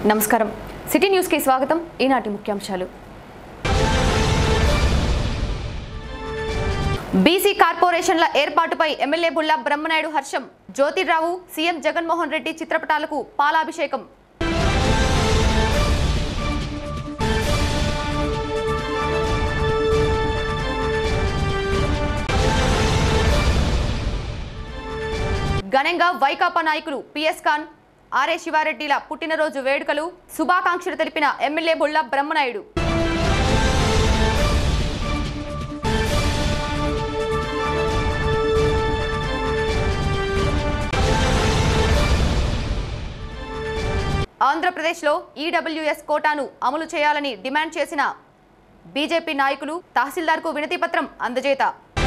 నమస్కారం సిటీ న్యూస్కి స్వాగతం ఈనాటి ముఖ్యాంశాలు బీసీ కార్పొరేషన్ల ఏర్పాటుపై ఎమ్మెల్యే బుల్లా బ్రహ్మనాయుడు హర్షం జ్యోతిరావు సీఎం జగన్మోహన్ రెడ్డి చిత్రపటాలకు పాలాభిషేకం ఘనంగా వైకాపా నాయకులు పిఎస్ ఖాన్ ఆర్ఏ శివారెడ్డిల పుట్టినరోజు వేడుకలు శుభాకాంక్షలు తెలిపిన ఎమ్మెల్యే బుల్లా బ్రహ్మనాయుడు ఆంధ్రప్రదేశ్లో ఈడబ్ల్యూఎస్ కోటాను అమలు చేయాలని డిమాండ్ చేసిన బీజేపీ నాయకులు తహసీల్దార్కు వినతి పత్రం అందజేత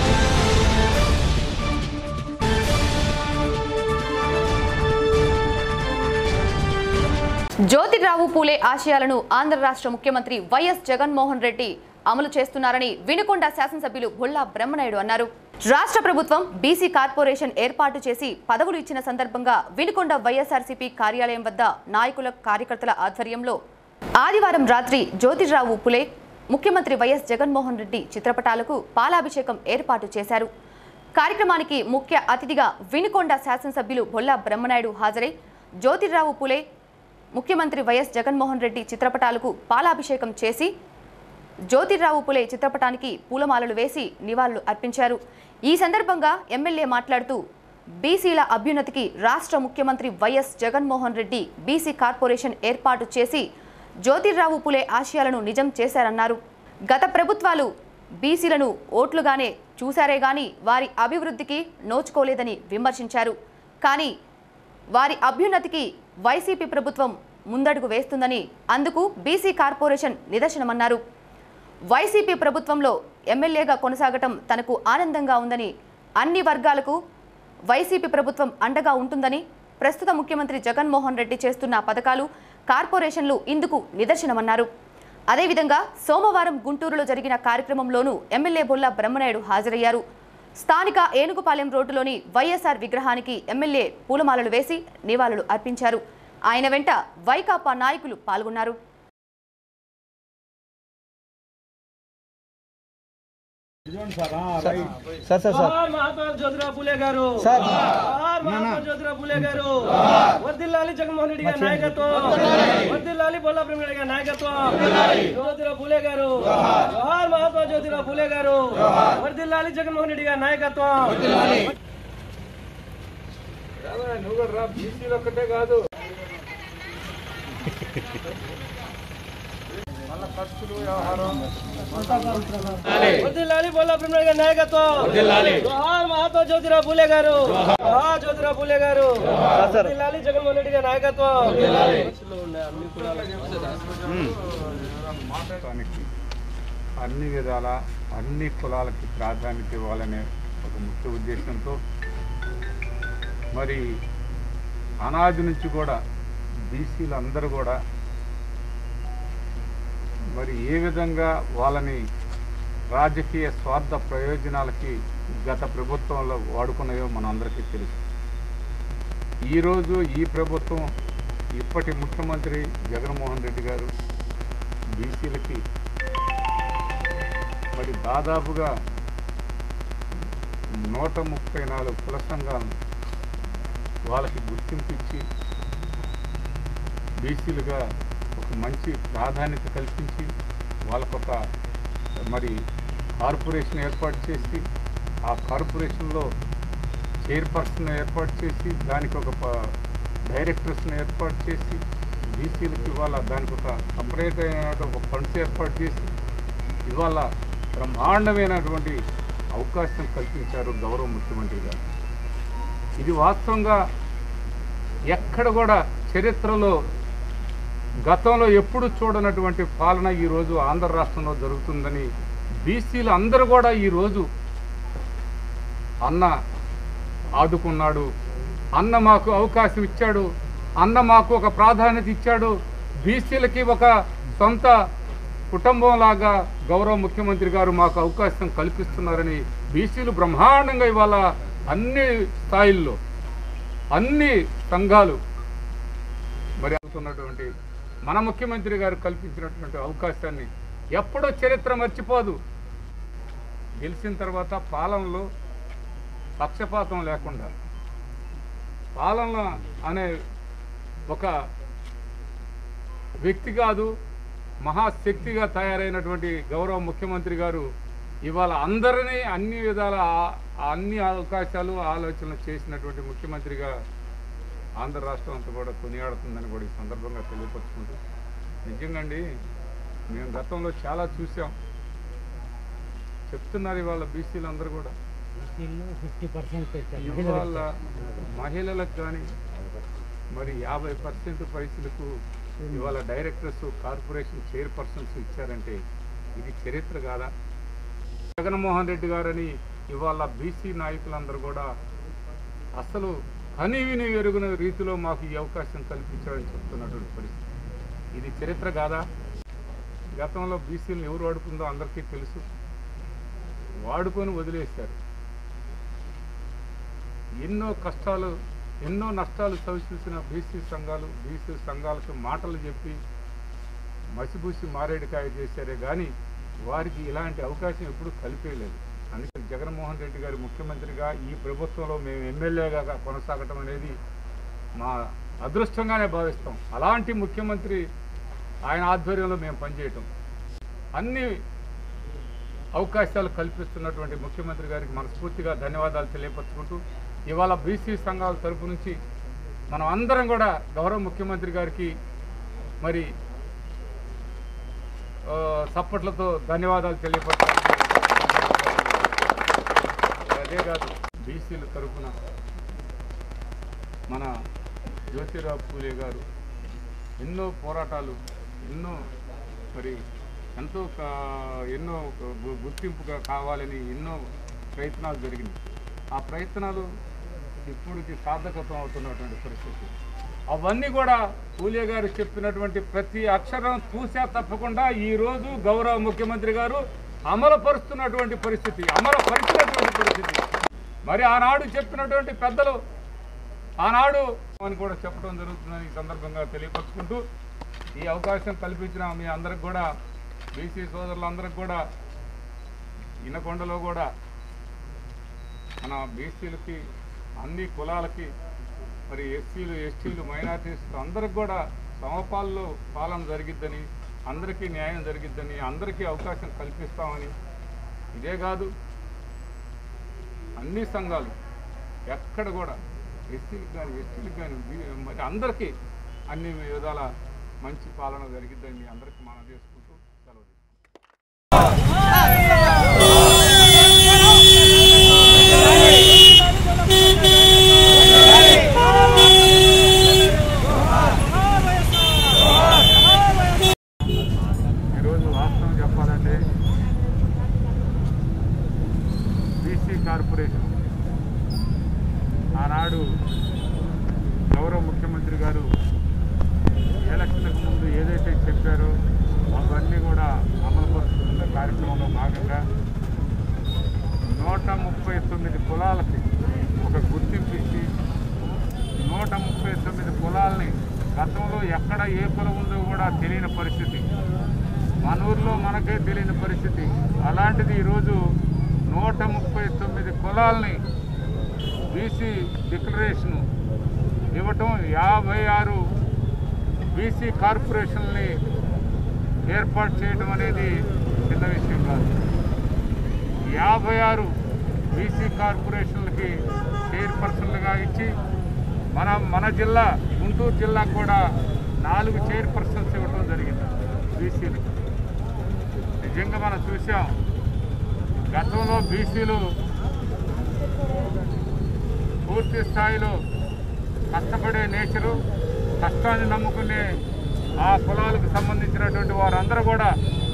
జ్యోతిరావు పూలే ఆశయాలను ఆంధ్ర రాష్ట్ర ముఖ్యమంత్రి వైఎస్ జగన్మోహన్ రెడ్డి అమలు చేస్తున్నారని వినుకొండ శాసనసభ్యులు బుల్లా బ్రహ్మనాయుడు అన్నారు రాష్ట్ర ప్రభుత్వం బీసీ కార్పొరేషన్ ఏర్పాటు చేసి పదవులు ఇచ్చిన సందర్భంగా వినుకొండ వైఎస్ఆర్సీపీ కార్యాలయం వద్ద నాయకుల కార్యకర్తల ఆధ్వర్యంలో ఆదివారం రాత్రి జ్యోతిరావు పులే ముఖ్యమంత్రి వైఎస్ జగన్మోహన్ రెడ్డి చిత్రపటాలకు పాలాభిషేకం ఏర్పాటు చేశారు కార్యక్రమానికి ముఖ్య అతిథిగా వినుకొండ శాసనసభ్యులు బొల్లా బ్రహ్మనాయుడు హాజరై జ్యోతిరావు పులే ముఖ్యమంత్రి వైఎస్ జగన్మోహన్ రెడ్డి చిత్రపటాలకు పాలాభిషేకం చేసి జ్యోతిరావు పులే చిత్రపటానికి పూలమాలలు వేసి నివాళులు అర్పించారు ఈ సందర్భంగా ఎమ్మెల్యే మాట్లాడుతూ బీసీల అభ్యున్నతికి రాష్ట్ర ముఖ్యమంత్రి YS Jaganmohan Reddy BC corporation ఏర్పాటు చేసి జ్యోతిరావు పులే ఆశయాలను నిజం చేశారన్నారు గత ప్రభుత్వాలు బీసీలను ఓట్లుగానే చూశారే గాని వారి అభివృద్ధికి నోచుకోలేదని విమర్శించారు కానీ వారి అభ్యున్నతికి వైసీపీ ప్రభుత్వం ముందడుగు వేస్తుందని అందుకు బీసీ కార్పొరేషన్ నిదర్శనమన్నారు వైసీపీ ప్రభుత్వంలో ఎమ్మెల్యేగా కొనసాగటం తనకు ఆనందంగా ఉందని అన్ని వర్గాలకు వైసీపీ ప్రభుత్వం అండగా ఉంటుందని ప్రస్తుత ముఖ్యమంత్రి జగన్మోహన్ రెడ్డి చేస్తున్న పథకాలు కార్పొరేషన్లు ఇందుకు నిదర్శనమన్నారు అదేవిధంగా సోమవారం గుంటూరులో జరిగిన కార్యక్రమంలోనూ ఎమ్మెల్యే బొల్లా బ్రహ్మనాయుడు హాజరయ్యారు స్థానిక ఏనుగుపాలెం రోడ్డులోని వైఎస్ఆర్ విగ్రహానికి ఎమ్మెల్యే పూలమాలలు వేసి నివాళులు అర్పించారు ఆయన వెంట వైకాపా నాయకులు పాల్గొన్నారు సార్ సార్ సార్ జోహార్ మహాత్మా జ్యోతిరావు పూలే గారు సార్. జోహార్ మహాత్మా జ్యోతిరావు పూలే గారు వర్దిల్లాలి జగన్మోహన్ రెడ్డి గారి నాయకత్వం వర్దిల్లాలి బొల్లా ప్రేమ గారి నాయకత్వం జ్యోతిరావు పూలే గారు జోహార్ మహాత్మా జ్యోతిరావు పూలే గారు వర్దిల్లాలి జగన్మోహన్ రెడ్డి గారి నాయకత్వం ఒక్కటే కాదు వర్దిల్లాలి బొల్లా ప్రేమ గారి నాయకత్వం జోహార్ మహాత్మా జ్యోతిరావు పూలే గారు జోహార్ జ్యోతిరావు పూలే గారు వర్దిల్లాలి జగన్మోహన్ రెడ్డి గారి నాయకత్వం రాష్ట్రానికి అన్ని విధాల అన్ని కులాలకి ప్రాధాన్యత ఇవ్వాలనే ఒక ముఖ్య ఉద్దేశంతో మరి అనాది నుంచి కూడా బీసీలు అందరూ కూడా మరి ఏ విధంగా వాళ్ళని రాజకీయ స్వార్థ ప్రయోజనాలకి గత ప్రభుత్వంలో వాడుకున్నాయో మనందరికీ తెలుసు ఈరోజు ఈ ప్రభుత్వం ఇప్పటి ముఖ్యమంత్రి జగన్మోహన్ రెడ్డి గారు బీసీలకి మరి దాదాపుగా నూట ముప్పై నాలుగు కుల సంఘాలను వాళ్ళకి గుర్తింపు ఇచ్చి బీసీలుగా ఒక మంచి ప్రాధాన్యత కల్పించి వాళ్ళకొక మరి కార్పొరేషన్ ఏర్పాటు చేసి ఆ కార్పొరేషన్లో చైర్పర్సన్ ఏర్పాటు చేసి దానికి ఒక ప- డైరెక్టర్స్ని ఏర్పాటు చేసి బీసీలకి ఇవాళ దానికి ఒక సపరేట్ అయిన ఒక ఫండ్స్ ఏర్పాటు చేసి ఇవాళ బ్రహ్మాండమైనటువంటి అవకాశం కల్పించారు గౌరవ ముఖ్యమంత్రి గారు ఇది వాస్తవంగా ఎక్కడ కూడా చరిత్రలో గతంలో ఎప్పుడు చూడనటువంటి పాలన ఈరోజు ఆంధ్ర రాష్ట్రంలో జరుగుతుందని బీసీలు అందరూ కూడా ఈరోజు అన్న ఆదుకున్నాడు అన్న మాకు అవకాశం ఇచ్చాడు అన్న మాకు ఒక ప్రాధాన్యత ఇచ్చాడు బీసీలకి ఒక సొంత కుటుంబంలాగా గౌరవ ముఖ్యమంత్రి గారు మాకు అవకాశం కల్పిస్తున్నారని బీసీలు బ్రహ్మాండంగా ఇవాళ అన్ని స్థాయిల్లో అన్ని సంఘాలు మరి అవుతున్నటువంటి మన ముఖ్యమంత్రి గారు కల్పించినటువంటి అవకాశాన్ని ఎప్పుడో చరిత్ర మర్చిపోదు గెలిచిన తర్వాత పాలనలో పక్షపాతం లేకుండా పాలన అనే ఒక వ్యక్తి కాదు మహాశక్తిగా తయారైనటువంటి గౌరవ ముఖ్యమంత్రి గారు ఇవాళ అందరినీ అన్ని విధాల ఆ- ఆ అన్ని అవకాశాలు ఆలోచనలు చేసినటువంటి ముఖ్యమంత్రిగా ఆంధ్ర రాష్ట్రం అంతా కూడా కొనియాడుతుందని కూడా ఈ సందర్భంగా తెలియపరుచుకుంటూ నిజంగా అండి మేము గతంలో చాలా చూసాం చెప్తున్నారు ఇవాళ బీసీలు అందరూ కూడా ఫిఫ్టీ పర్సెంట్ ఇవాళ మహిళలకు కానీ మరి యాభై పర్సెంట్ పైసలకు ఇవాళ డైరెక్టర్స్ కార్పొరేషన్ చైర్పర్సన్స్ ఇచ్చారంటే ఇది చరిత్ర కాదా జగన్మోహన్ రెడ్డి గారని ఇవాళ బీసీ నాయకులందరూ కూడా అసలు కని విని ఎరుగున రీతిలో మాకు ఈ అవకాశం కల్పించారని చెప్తున్నటువంటి పరిస్థితి ఇది చరిత్ర కాదా గతంలో బీసీలను ఎవరు వాడుకుందో అందరికీ తెలుసు వాడుకొని వదిలేశారు ఎన్నో కష్టాలు ఎన్నో నష్టాలు చవిచూసిన బీసీ సంఘాలు బీసీ సంఘాలకు మాటలు చెప్పి మసిబూసి మారేడుకాయ చేశారే కానీ వారికి ఇలాంటి అవకాశం ఎప్పుడూ కలిపేయలేదు అందుకని జగన్మోహన్ రెడ్డి గారు ముఖ్యమంత్రిగా ఈ ప్రభుత్వంలో మేము ఎమ్మెల్యేగా కొనసాగటం అనేది మా అదృష్టంగానే భావిస్తాం అలాంటి ముఖ్యమంత్రి ఆయన ఆధ్వర్యంలో మేము పనిచేయటం అన్ని అవకాశాలు కల్పిస్తున్నటువంటి ముఖ్యమంత్రి గారికి మనస్ఫూర్తిగా ధన్యవాదాలు తెలియపరుచుకుంటూ ఇవాళ బీసీ సంఘాల తరపు నుంచి మనం అందరం కూడా గౌరవ ముఖ్యమంత్రి గారికి మరి ఆ, చప్పట్లతో ధన్యవాదాలు తెలియపరచాలి అదే కాదు బీసీల తరఫున మన జ్యోతిరావు పూలే గారు ఎన్నో పోరాటాలు ఎన్నో మరి ఎంతో కా- ఎన్నో గు- గుర్తింపుగా కావాలని ఎన్నో ప్రయత్నాలు జరిగినాయి ఆ ప్రయత్నాలు ఇప్పుడుకి సార్థకతం అవుతున్నటువంటి పరిస్థితి అవన్నీ కూడా పూలే గారు చెప్పినటువంటి ప్రతి అక్షరం చూసా తప్పకుండా ఈరోజు గౌరవ ముఖ్యమంత్రి గారు అమలుపరుస్తున్నటువంటి పరిస్థితి అమలుపరిచినటువంటి పరిస్థితి మరి ఆనాడు చెప్పినటువంటి పెద్దలు ఆనాడు అని కూడా చెప్పడం జరుగుతుందని ఈ సందర్భంగా తెలియపరుచుకుంటూ ఈ అవకాశం కల్పించిన మీ అందరికి కూడా బీసీ సోదరులందరికి కూడా ఇనకొండలో కూడా మన బీసీలకి అన్ని కులాలకి మరి ఎస్సీలు ఎస్టీలు మైనార్టీస్ అందరికి కూడా సమపాల్లో పాలన జరిగిద్దని అందరికీ న్యాయం జరిగిద్దని అందరికీ అవకాశం కల్పిస్తామని ఇదే కాదు అన్ని సంఘాలు ఎక్కడ కూడా ఎస్సీలకు కానీ ఎస్టీలకు కానీ బీ- మరి అందరికీ అన్ని విధాల మంచి పాలన జరిగిద్దని మీ అందరికీ మనం చేసుకుంటూ సెలవు తీసుకుంటాం. ఈరోజు వాస్తవం చెప్పాలంటే బీసీ కార్పొరేషన్ ఆనాడు గౌరవ ముఖ్యమంత్రి గారు ఎలక్షన్లకు ముందు ఏదైతే చెప్పారో అవన్నీ కూడా అమలుపరుస్తున్న కార్యక్రమంలో భాగంగా నూట ముప్పై తొమ్మిది కులాలకి ఒక గుర్తింపు ఇచ్చి నూట ముప్పై తొమ్మిది కులాలని గతంలో ఎక్కడ ఏ కులం ఉందో కూడా తెలియని పరిస్థితి మన ఊర్లో మనకే తెలియని పరిస్థితి అలాంటిది ఈరోజు నూట ముప్పై తొమ్మిది కులాలని బీసీ డిక్లరేషన్ ఇవ్వటం యాభై ఆరు బీసీ కార్పొరేషన్ని ఏర్పాటు చేయడం అనేది చిన్న విషయం కాదు యాభై ఆరు బీసీ కార్పొరేషన్లకి చైర్పర్సన్లుగా ఇచ్చి మన మన జిల్లా గుంటూరు జిల్లా కూడా నాలుగు చైర్పర్సన్స్ ఇవ్వడం జరిగింది బీసీలు నిజంగా మనం చూసాం గతంలో బీసీలు పూర్తి స్థాయిలో కష్టపడే నేచరు కష్టాన్ని నమ్ముకునే ఆ కులాలకు సంబంధించినటువంటి వారందరూ కూడా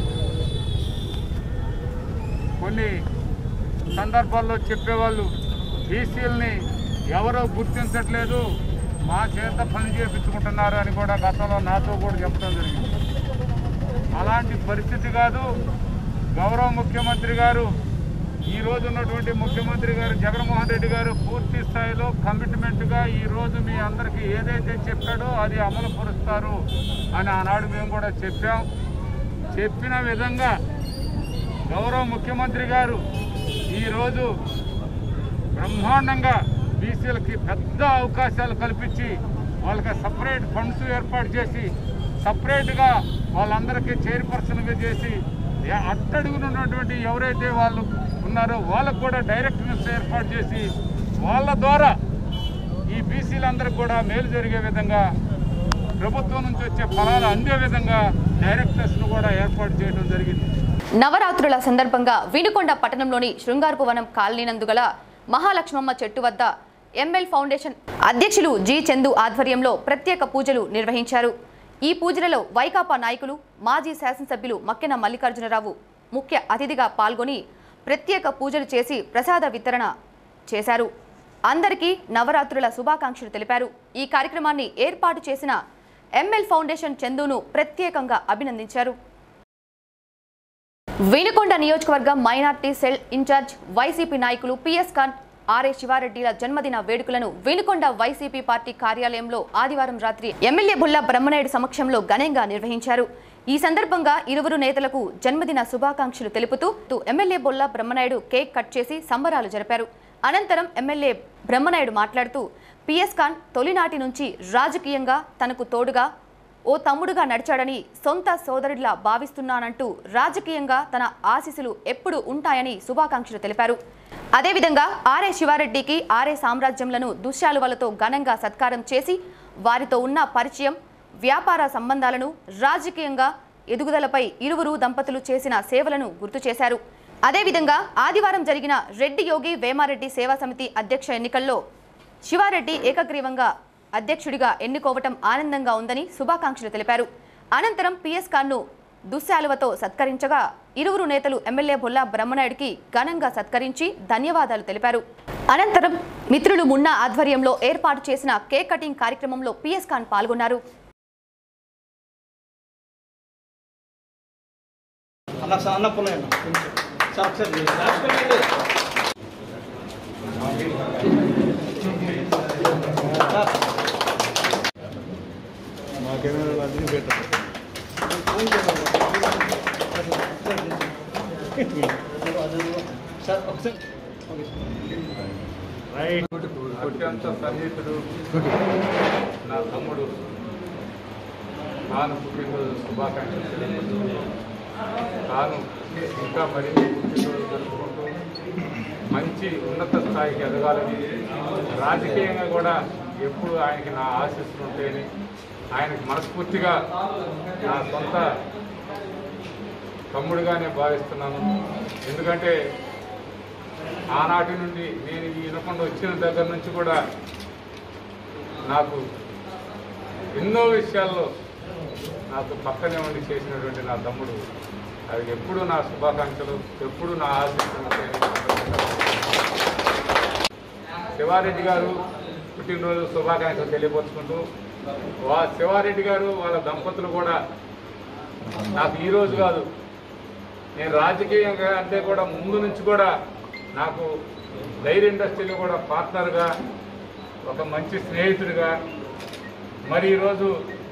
కొన్ని సందర్భాల్లో చెప్పేవాళ్ళు బీసీలని ఎవరో గుర్తించట్లేదు మా చేత పని చేపించుకుంటున్నారు అని కూడా గతంలో నాతో కూడా చెప్పడం జరిగింది అలాంటి పరిస్థితి కాదు గౌరవ ముఖ్యమంత్రి గారు ఈ రోజు ఉన్నటువంటి ముఖ్యమంత్రి గారు జగన్మోహన్ రెడ్డి గారు పూర్తి స్థాయిలో కమిట్మెంట్గా ఈ రోజు మీ అందరికీ ఏదైతే చెప్పాడో అది అమలు పరుస్తారు అని ఆనాడు మేము కూడా చెప్పాం చెప్పిన విధంగా గౌరవ ముఖ్యమంత్రి గారు ఈరోజు బ్రహ్మాండంగా బీసీలకి పెద్ద అవకాశాలు కల్పించి వాళ్ళకి సపరేట్ ఫండ్స్ ఏర్పాటు చేసి సపరేట్గా వాళ్ళందరికీ చైర్పర్సన్గా చేసి ఏ- అట్టడుగునున్నటువంటి ఎవరైతే వాళ్ళు ఉన్నారో వాళ్ళకు కూడా డైరెక్టర్స్ ఏర్పాటు చేసి వాళ్ళ ద్వారా ఈ బీసీలందరికీ కూడా మేలు జరిగే విధంగా ప్రభుత్వం నుంచి వచ్చే ఫలాలు అందే విధంగా డైరెక్టర్స్ను కూడా ఏర్పాటు చేయడం జరిగింది నవరాత్రుల సందర్భంగా వినుకొండ పట్టణంలోని శృంగారపు వనం కాలనీ నందుగల మహాలక్ష్మమ్మ చెట్టు వద్ద ఎంఎల్ ఫౌండేషన్ అధ్యక్షులు జి చందు ఆధ్వర్యంలో ప్రత్యేక పూజలు నిర్వహించారు ఈ పూజలలో వైకాపా నాయకులు మాజీ శాసనసభ్యులు మక్కెన మల్లికార్జునరావు ముఖ్య అతిథిగా పాల్గొని ప్రత్యేక పూజలు చేసి ప్రసాద వితరణ చేశారు అందరికీ నవరాత్రుల శుభాకాంక్షలు తెలిపారు ఈ కార్యక్రమాన్ని ఏర్పాటు చేసిన ఎంఎల్ ఫౌండేషన్ చందును ప్రత్యేకంగా అభినందించారు వినుకొండ నియోజకవర్గ మైనార్టీ సెల్ ఇన్ఛార్జ్ వైసీపీ నాయకులు పిఎస్ ఖాన్ ఆర్ఏ శివారెడ్డిల జన్మదిన వేడుకలను వినుకొండ వైసీపీ పార్టీ కార్యాలయంలో ఆదివారం రాత్రి ఎమ్మెల్యే బుల్లా బ్రహ్మనాయుడు సమక్షంలో ఘనంగా నిర్వహించారు ఈ సందర్భంగా ఇరువురు నేతలకు జన్మదిన శుభాకాంక్షలు తెలుపుతూ తు- MLA Bolla Brahmanaidu cake cut చేసి సంబరాలు జరిపారు అనంతరం ఎమ్మెల్యే బ్రహ్మనాయుడు మాట్లాడుతూ పిఎస్ ఖాన్ తొలినాటి నుంచి రాజకీయంగా తనకు తోడుగా ఓ తమ్ముడుగా నడిచాడని సొంత సోదరుడిలా భావిస్తున్నానంటూ రాజకీయంగా తన ఆశీస్సులు ఎప్పుడు ఉంటాయని శుభాకాంక్షలు తెలిపారు అదేవిధంగా ఆర్ఏ శివారెడ్డికి ఆర్ఏ సామ్రాజ్యంలను దుశ్శాలువలతో ఘనంగా సత్కారం చేసి వారితో ఉన్న పరిచయం వ్యాపార సంబంధాలను రాజకీయంగా ఎదుగుదలపై ఇరువురు దంపతులు చేసిన సేవలను గుర్తు చేశారు అదేవిధంగా ఆదివారం జరిగిన రెడ్డి యోగి వేమారెడ్డి సేవా సమితి అధ్యక్ష ఎన్నికల్లో శివారెడ్డి ఏకగ్రీవంగా అధ్యక్షుడిగా ఎన్నుకోవటం ఆనందంగా ఉందని శుభాకాంక్షలు తెలిపారు అనంతరం పిఎస్ ఖాన్ను దుశ్శాలువతో సత్కరించగా ఇరువురు నేతలు ఎమ్మెల్యే బొల్లా బ్రహ్మనాయుడికి ఘనంగా సత్కరించి ధన్యవాదాలు తెలిపారు అనంతరం మిత్రులు మున్నా ఆధ్వర్యంలో ఏర్పాటు చేసిన కేక్ కటింగ్ కార్యక్రమంలో పిఎస్ ఖాన్ పాల్గొన్నారు అన్న సార్ అన్న పుల్లయ్య అన్న కొంచెం. సార్ ఒకసారి లాస్ట్ పెట్టండి. సార్ సార్ ఒకసారి అత్యంత సన్నిహితుడు నా తమ్ముడు తాను పుట్టినరోజు శుభాకాంక్షలు తెలియజేస్తూ తాను ఇంకా మరిన్ని పుట్టినరోజు జరుపుకుంటూ మంచి ఉన్నత స్థాయికి ఎదగాలని రాజకీయంగా కూడా ఎప్పుడు ఆయనకి నా ఆశీస్సులు ఉంటాయని ఆయనకి మనస్ఫూర్తిగా నా సొంత తమ్ముడిగానే భావిస్తున్నాను ఎందుకంటే ఆనాటి నుండి నేను ఈ వినకుండా వచ్చిన దగ్గర నుంచి కూడా నాకు ఎన్నో విషయాల్లో నాకు పక్కనే ఉండి చేసినటువంటి నా తమ్ముడు అది ఎప్పుడు నా శుభాకాంక్షలు ఎప్పుడు నా ఆశీస్సులు శివారెడ్డి గారు పుట్టినరోజు శుభాకాంక్షలు తెలియపరుచుకుంటూ వా శివారెడ్డి గారు వాళ్ళ దంపతులు కూడా నాకు ఈ రోజు కాదు నేను రాజకీయంగా అంటే కూడా ముందు నుంచి కూడా నాకు డైరీ ఇండస్ట్రీలో కూడా పార్ట్నర్గా ఒక మంచి స్నేహితుడిగా మరి ఈరోజు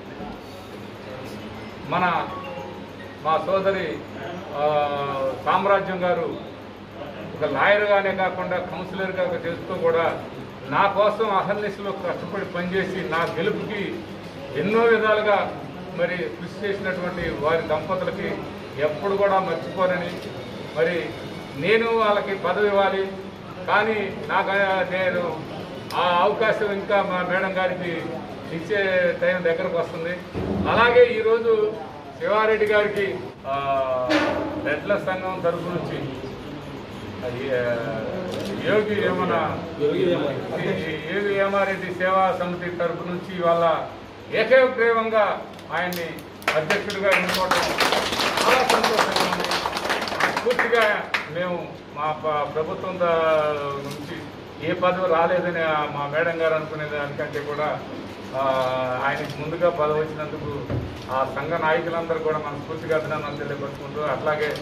మన మా సోదరి ఆ, సామ్రాజ్యం గారు ఒక లాయర్గానే కాకుండా కౌన్సిలర్గా చేస్తూ కూడా నా కోసం అహర్నిశలో కష్టపడి పనిచేసి నా గెలుపుకి ఎన్నో విధాలుగా మరి కృషి చేసినటువంటి వారి దంపతులకి ఎప్పుడు కూడా మర్చిపోరని మరి నేను వాళ్ళకి పదవి ఇవ్వాలి కానీ నాకు ఆ- నేను ఆ అవకాశం ఇంకా మా మేడం గారికి ఇచ్చే టైం దగ్గరకు వస్తుంది అలాగే ఈరోజు శివారెడ్డి గారికి ఆ, రెడ్ల సంఘం తరఫు నుంచి అది, ఆ, యోగి ఏమన్నా యోగి ఏమారెడ్డి సేవా సమితి తరపు నుంచి వాళ్ళ ఏకగ్రీవంగా ఆయన్ని అధ్యక్షుడిగా ఎన్నుకోవడం చాలా సంతోషంగా ఉంది పూర్తిగా మేము మా ప- ప్రభుత్వం దా- నుంచి ఏ పదవి రాలేదని ఆ మా మేడం గారు అనుకునే దానికంటే కూడా ఆ, ఆయనకి ముందుగా పదవి వచ్చినందుకు ఆ సంఘ నాయకులందరూ కూడా మనస్ఫూర్తిగా అభినందనలు తెలియపరుచుకుంటూ అట్లాగే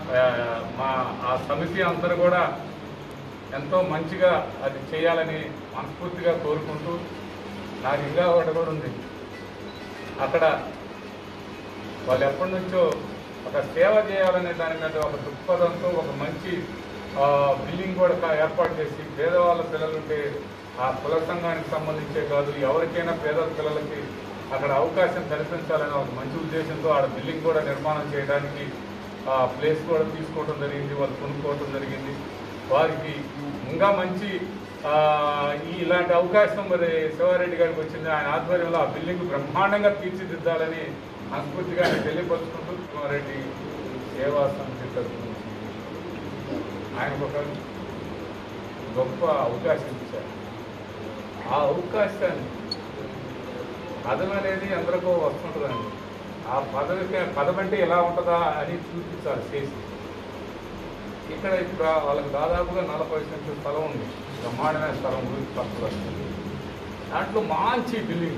ఆ, మా ఆ సమితి అందరూ కూడా ఎంతో మంచిగా అది చేయాలని మనస్ఫూర్తిగా కోరుకుంటూ నాకు ఇంకా ఒకటి కూడా ఉంది అక్కడ వాళ్ళు ఎప్పటి నుంచో ఒక సేవ చేయాలనే దాని మీద ఒక దృక్పథంతో ఒక మంచి ఆ, బిల్డింగ్ కూడా కా- ఏర్పాటు చేసి పేదవాళ్ళ పిల్లలుంటే ఆ కుల సంఘానికి సంబంధించే కాదు ఎవరికైనా పేద పిల్లలకి అక్కడ అవకాశం కల్పించాలనే ఒక మంచి ఉద్దేశంతో ఆడ బిల్డింగ్ కూడా నిర్మాణం చేయడానికి ఆ ప్లేస్ కూడా తీసుకోవడం జరిగింది వాళ్ళు కొనుక్కోవడం జరిగింది వారికి ఇంకా మంచి ఆ, ఈ ఇలాంటి అవకాశం మరి శివారెడ్డి గారికి వచ్చింది ఆయన ఆధ్వర్యంలో ఆ బిల్డింగ్ బ్రహ్మాండంగా తీర్చిదిద్దాలని మనస్ఫూర్తిగా ఆయన తెలియపరుచుకుంటూ శివారెడ్డి సేవా సమితి తరఫు నుంచి ఆయనకు ఒక గొప్ప అవకాశం ఇచ్చారు ఆ అవకాశాన్ని పదవి అనేది అందరికీ వస్తుంటుందండి ఆ పదవికి పదవి అంటే ఎలా ఉంటుందా అని చూపించాలి చేసి ఇక్కడ ఇప్పుడు వాళ్ళకి దాదాపుగా నలభై సెంట్లు స్థలం ఉంది బ్రహ్మాండమైన స్థలం గురించి పక్కన దాంట్లో మంచి బిల్డింగ్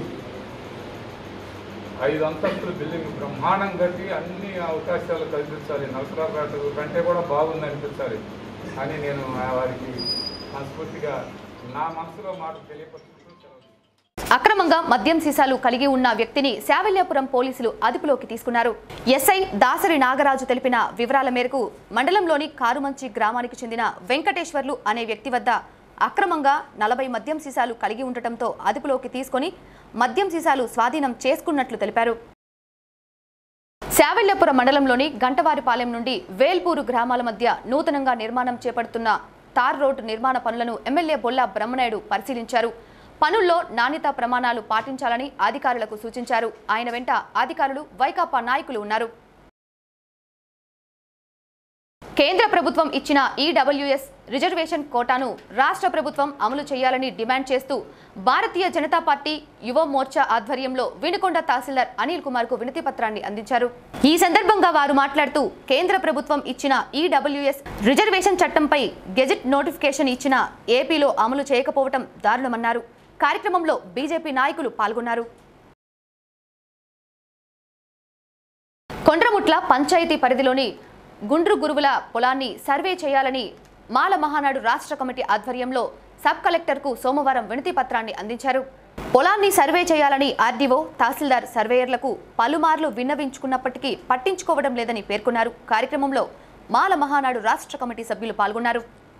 ఐదు అంతస్తుల బిల్డింగ్ బ్రహ్మాండం కట్టి అన్ని అవకాశాలు కల్పించాలి నరసరావుపేట కంటే కూడా బాగుంది అనిపించాలి అని నేను ఆ వారికి మనస్ఫూర్తిగా నా మనసులో మాట తెలియపరుచుకుంటూ సెలవు తీసుకుంటాను. అక్రమంగా మద్యం సీసాలు కలిగి ఉన్న వ్యక్తిని శావల్యాపురం పోలీసులు అదుపులోకి తీసుకున్నారు ఎస్ఐ దాసరి నాగరాజు తెలిపిన వివరాల మేరకు మండలంలోని కారుమంచి గ్రామానికి చెందిన వెంకటేశ్వర్లు అనే వ్యక్తి వద్ద అక్రమంగా నలభై మద్యం సీసాలు కలిగి ఉండటంతో అదుపులోకి తీసుకొని మద్యం సీసాలు స్వాధీనం చేసుకున్నట్లు తెలిపారు శావల్యాపురం మండలంలోని గంటవారిపాలెం నుండి వేల్పూరు గ్రామాల మధ్య నూతనంగా నిర్మాణం చేపడుతున్న తార్ రోడ్డు నిర్మాణ పనులను ఎమ్మెల్యే బొల్లా బ్రహ్మనాయుడు పరిశీలించారు పనుల్లో నాణ్యతా ప్రమాణాలు పాటించాలని అధికారులకు సూచించారు ఆయన వెంట అధికారులు వైకాపా నాయకులు ఉన్నారు కేంద్ర ప్రభుత్వం ఇచ్చిన ఈడబ్ల్యూఎస్ రిజర్వేషన్ కోటాను రాష్ట్ర ప్రభుత్వం అమలు చేయాలని డిమాండ్ చేస్తూ భారతీయ జనతా పార్టీ యువ మోర్చా ఆధ్వర్యంలో వినుకొండ తహసీల్దార్ అనిల్ కుమార్ కు వినతి పత్రాన్ని అందించారు ఈ సందర్భంగా వారు మాట్లాడుతూ కేంద్ర ప్రభుత్వం ఇచ్చిన ఈడబ్ల్యూఎస్ రిజర్వేషన్ చట్టంపై గెజెట్ నోటిఫికేషన్ ఇచ్చిన ఏపీలో అమలు చేయకపోవటం దారుణమన్నారు కార్యక్రమంలో బీజేపీ నాయకులు పాల్గొన్నారు కొండ్రముట్ల పంచాయతీ పరిధిలోని గుండ్రు గురువుల పొలాన్ని సర్వే చేయాలని మాల మహానాడు రాష్ట్ర కమిటీ ఆధ్వర్యంలో సబ్ కలెక్టర్కు సోమవారం వినతి పత్రాన్ని అందించారు పొలాన్ని సర్వే చేయాలని ఆర్డీఓ తహసీల్దార్ సర్వేయర్లకు పలుమార్లు విన్నవించుకున్నప్పటికీ పట్టించుకోవడం లేదని పేర్కొన్నారు కార్యక్రమంలో మాల మహానాడు రాష్ట్ర కమిటీ సభ్యులు పాల్గొన్నారు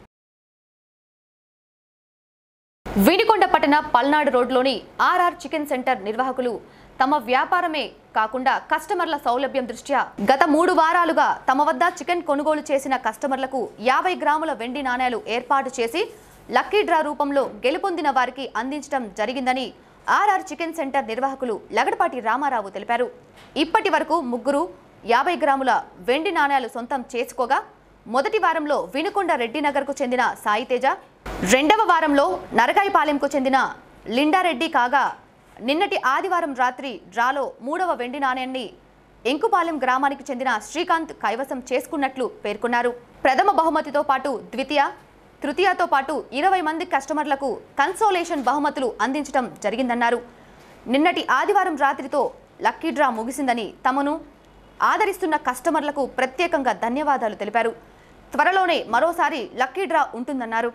వినికొండ పట్టణ పల్నాడు రోడ్లోని ఆర్ఆర్ చికెన్ సెంటర్ నిర్వాహకులు తమ వ్యాపారమే కాకుండా కస్టమర్ల సౌలభ్యం దృష్ట్యా గత మూడు వారాలుగా తమ వద్ద చికెన్ కొనుగోలు చేసిన కస్టమర్లకు యాభై గ్రాముల వెండి నాణేలు ఏర్పాటు చేసి లక్కీ డ్రా రూపంలో గెలుపొందిన వారికి అందించడం జరిగిందని ఆర్ఆర్ చికెన్ సెంటర్ నిర్వాహకులు లగడపాటి రామారావు తెలిపారు ఇప్పటి వరకు ముగ్గురు యాభై గ్రాముల వెండి నాణేలు సొంతం చేసుకోగా మొదటి వారంలో వినుకొండ రెడ్డినగర్కు చెందిన సాయితేజ రెండవ వారంలో నరకాయపాలెంకు చెందిన లిండారెడ్డి కాగా నిన్నటి ఆదివారం రాత్రి డ్రాలో మూడవ వెండి నాణ్యాన్ని ఎంకుపాలెం గ్రామానికి చెందిన శ్రీకాంత్ కైవసం చేసుకున్నట్లు పేర్కొన్నారు ప్రథమ బహుమతితో పాటు ద్వితీయ తృతీయతో పాటు ఇరవై మంది కస్టమర్లకు కన్సోలేషన్ బహుమతులు అందించడం జరిగిందన్నారు నిన్నటి ఆదివారం రాత్రితో లక్కీ డ్రా ముగిసిందని తమను ఆదరిస్తున్న కస్టమర్లకు ప్రత్యేకంగా ధన్యవాదాలు తెలిపారు త్వరలోనే మరోసారి లక్కీ డ్రా ఉంటుందన్నారు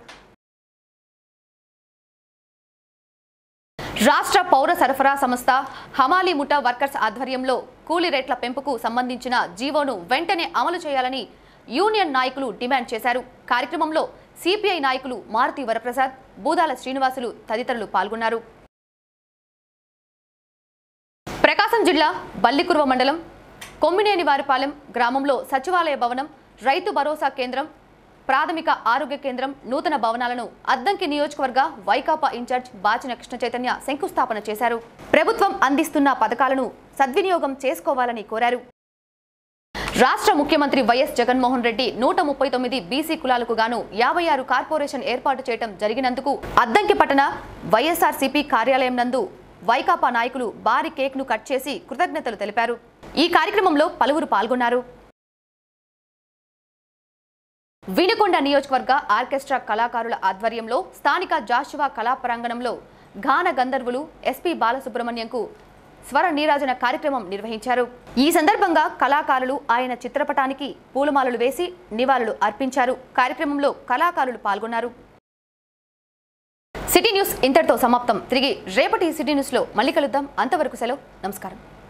రాష్ట్ర పౌర సరఫరా సంస్థ హమాలీ ముఠా వర్కర్స్ ఆధ్వర్యంలో కూలీ రేట్ల పెంపుకు సంబంధించిన జీవోను వెంటనే అమలు చేయాలని యూనియన్ నాయకులు డిమాండ్ చేశారు కార్యక్రమంలో సిపిఐ నాయకులు మారుతి వరప్రసాద్ బూదాల శ్రీనివాసులు తదితరులు పాల్గొన్నారు ప్రకాశం జిల్లా బల్లికుర్వ మండలం కొమ్మినేని వారిపాలెం గ్రామంలో సచివాలయ భవనం రైతు భరోసా కేంద్రం ప్రాథమిక ఆరోగ్య కేంద్రం నూతన భవనాలను అద్దంకి నియోజకవర్గ వైకాపా ఇన్ఛార్జ్ బాచిన కృష్ణ చైతన్య శంకుస్థాపన చేశారు ప్రభుత్వం అందిస్తున్న పథకాలను సద్వినియోగం చేసుకోవాలని కోరారు రాష్ట్ర ముఖ్యమంత్రి వైఎస్ జగన్మోహన్ రెడ్డి నూట ముప్పై తొమ్మిది బీసీ కులాలకు గాను యాభై ఆరు కార్పొరేషన్ ఏర్పాటు చేయడం జరిగినందుకు అద్దంకి పట్టణ వైఎస్ఆర్సీపీ కార్యాలయం నందు వైకాపా నాయకులు భారీ కేక్ ను కట్ చేసి కృతజ్ఞతలు తెలిపారు ఈ కార్యక్రమంలో పలువురు పాల్గొన్నారు వినుకొండ నియోజకవర్గ ఆర్కెస్ట్రా కళాకారుల ఆధ్వర్యంలో స్థానిక జాషువా కళా ప్రాంగణంలో గాన గంధర్వులు ఎస్పీ బాలసుబ్రహ్మణ్యంకు స్వర నీరాజన కార్యక్రమం నిర్వహించారు ఈ సందర్భంగా కళాకారులు ఆయన చిత్రపటానికి పూలమాలలు వేసి నివాళులు అర్పించారు కార్యక్రమంలో కళాకారులు పాల్గొన్నారు సిటీ న్యూస్ ఇంతటితో సమాప్తం తిరిగి రేపటి సిటీ న్యూస్లో మళ్ళీ కలుద్దాం అంతవరకు సెలవు నమస్కారం